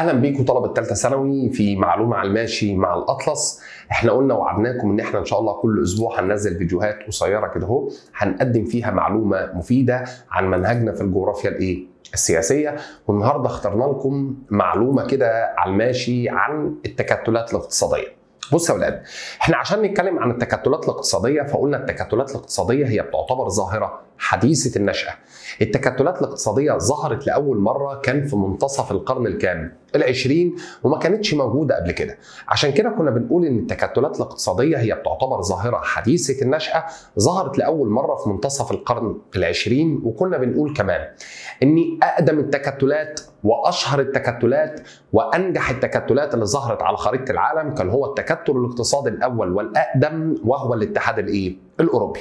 اهلا بيكم طلبه ثالثه ثانوي في معلومه على الماشي مع الاطلس احنا قلنا وعدناكم ان احنا ان شاء الله كل اسبوع هننزل فيديوهات قصيره كده اهو هنقدم فيها معلومه مفيده عن منهجنا في الجغرافيا الايه السياسيه والنهارده اخترنا لكم معلومه كده على الماشي عن التكتلات الاقتصاديه بص يا ولاد احنا عشان نتكلم عن التكتلات الاقتصاديه فقلنا التكتلات الاقتصاديه هي بتعتبر ظاهره حديثه النشاه التكتلات الاقتصاديه ظهرت لاول مره كان في منتصف القرن الكام العشرين وما كانتش موجوده قبل كده عشان كده كنا بنقول ان التكتلات الاقتصاديه هي بتعتبر ظاهره حديثه النشاه ظهرت لاول مره في منتصف القرن العشرين وكنا بنقول كمان ان اقدم التكتلات واشهر التكتلات وانجح التكتلات اللي ظهرت على خريطه العالم كان هو التكتل الاقتصادي الاول والاقدم وهو الاتحاد الايه الاوروبي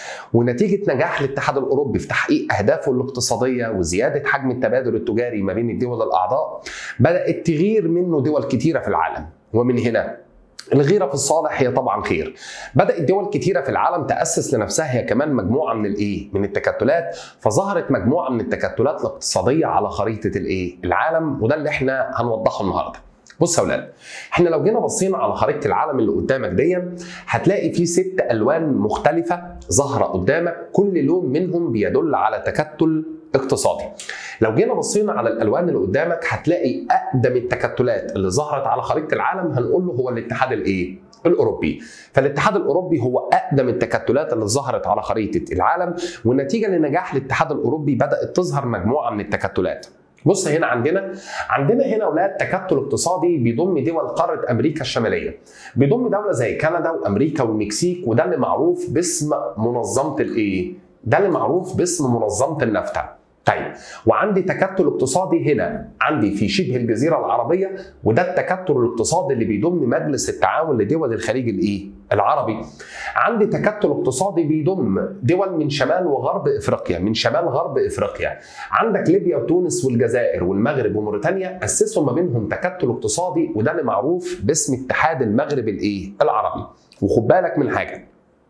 ونتيجه نجاح الاتحاد الاوروبي في تحقيق اهدافه الاقتصاديه وزياده حجم التبادل التجاري ما بين الدول الاعضاء بدات تغير منه دول كتيره في العالم ومن هنا الغيره في الصالح هي طبعا خير. بدات دول كتيره في العالم تاسس لنفسها هي كمان مجموعه من الايه؟ من التكتلات فظهرت مجموعه من التكتلات الاقتصاديه على خريطه الايه؟ العالم وده اللي احنا هنوضحه النهارده. بص يا اولاد احنا لو جينا بصينا على خريطه العالم اللي قدامك دي هتلاقي في ست الوان مختلفه ظاهره قدامك كل لون منهم بيدل على تكتل اقتصادي لو جينا بصينا على الالوان اللي قدامك هتلاقي اقدم التكتلات اللي ظهرت على خريطه العالم هنقول له هو الاتحاد الايه الاوروبي فالاتحاد الاوروبي هو اقدم التكتلات اللي ظهرت على خريطه العالم ونتيجه لنجاح الاتحاد الاوروبي بدات تظهر مجموعه من التكتلات بص هنا عندنا عندنا هنا اولاد تكتل اقتصادي بيضم دول قاره امريكا الشماليه بيضم دوله زي كندا وامريكا والمكسيك وده اللي معروف باسم منظمه الايه ده اللي معروف باسم منظمه النفتا طيب وعندي تكتل اقتصادي هنا عندي في شبه الجزيره العربيه وده التكتل الاقتصادي اللي بيضم مجلس التعاون لدول الخليج الايه؟ العربي. عندي تكتل اقتصادي بيضم دول من شمال وغرب افريقيا، من شمال غرب افريقيا. عندك ليبيا وتونس والجزائر والمغرب وموريتانيا اسسوا ما بينهم تكتل اقتصادي وده اللي معروف باسم اتحاد المغرب الايه؟ العربي. وخد بالك من حاجه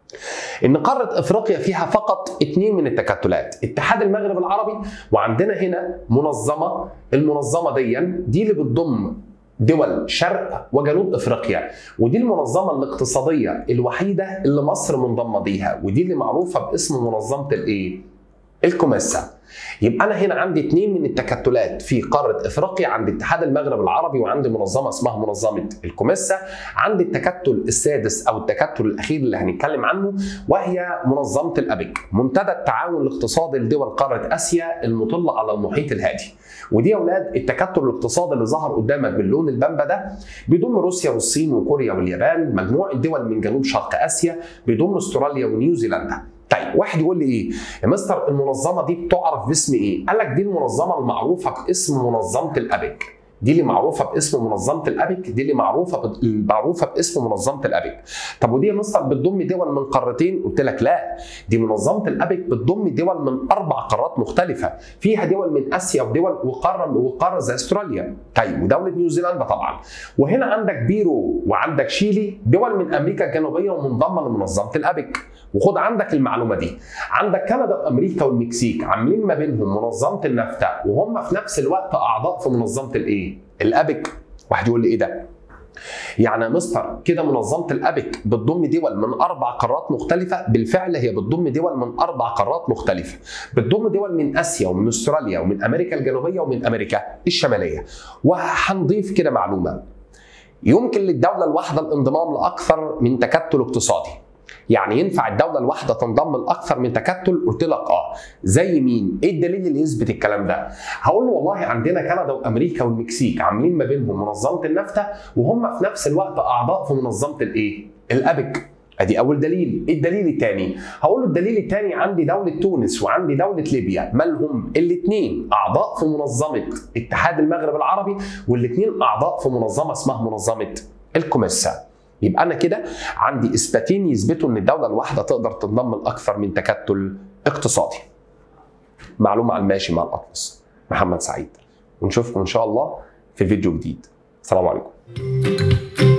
ان قاره افريقيا فيها فقط اثنين من التكتلات اتحاد المغرب العربي وعندنا هنا منظمه المنظمه دي دي اللي بتضم دول شرق وجنوب افريقيا ودي المنظمه الاقتصاديه الوحيده اللي مصر منضمه ليها ودي اللي معروفه باسم منظمه الايه الكوميسا يبقى انا هنا عندي اثنين من التكتلات في قاره افريقيا عند اتحاد المغرب العربي وعندي منظمه اسمها منظمه الكوميسا عندي التكتل السادس او التكتل الاخير اللي هنتكلم عنه وهي منظمه الابك منتدى التعاون الاقتصادي لدول قاره اسيا المطله على المحيط الهادي ودي يا اولاد التكتل الاقتصادي اللي ظهر قدامك باللون البامبا ده بيضم روسيا والصين وكوريا واليابان مجموعه دول من جنوب شرق اسيا بيضم استراليا ونيوزيلندا طيب واحد يقول لي ايه يا مستر المنظمه دي بتعرف باسم ايه قال لك دي المنظمه المعروفه باسم منظمه الابك دي اللي معروفه باسم منظمه الابك دي اللي معروفه معروفه باسم منظمه الابك طب ودي يا مستر بتضم دول من قارتين قلت لك لا دي منظمه الابك بتضم دول من اربع قارات مختلفه فيها دول من اسيا ودول وقاره وقاره زي استراليا طيب ودوله نيوزيلندا طبعا وهنا عندك بيرو وعندك شيلي دول من امريكا الجنوبيه ومنضمه لمنظمه الابك وخد عندك المعلومه دي عندك كندا وامريكا والمكسيك عاملين ما بينهم منظمه النفتا وهم في نفس الوقت اعضاء في منظمه الايه الابك واحد يقول لي ايه ده يعني يا مستر كده منظمه الابك بتضم دول من اربع قارات مختلفه بالفعل هي بتضم دول من اربع قارات مختلفه بتضم دول من اسيا ومن استراليا ومن امريكا الجنوبيه ومن امريكا الشماليه وهنضيف كده معلومه يمكن للدوله الواحده الانضمام لاكثر من تكتل اقتصادي يعني ينفع الدوله الواحده تنضم لاكثر من تكتل قلت لك اه زي مين ايه الدليل اللي يثبت الكلام ده هقول له والله عندنا كندا وامريكا والمكسيك عاملين ما بينهم منظمه النفتا وهم في نفس الوقت اعضاء في منظمه الايه الابك ادي اول دليل ايه الدليل الثاني هقول له الدليل الثاني عندي دوله تونس وعندي دوله ليبيا مالهم الاثنين اعضاء في منظمه اتحاد المغرب العربي والاثنين اعضاء في منظمه اسمها منظمه الكوميسا يبقى انا كده عندي اثباتين يثبتوا ان الدوله الواحده تقدر تنضم لاكثر من تكتل اقتصادي. معلومه على الماشي مع الاطلس محمد سعيد ونشوفكم ان شاء الله في فيديو جديد. السلام عليكم.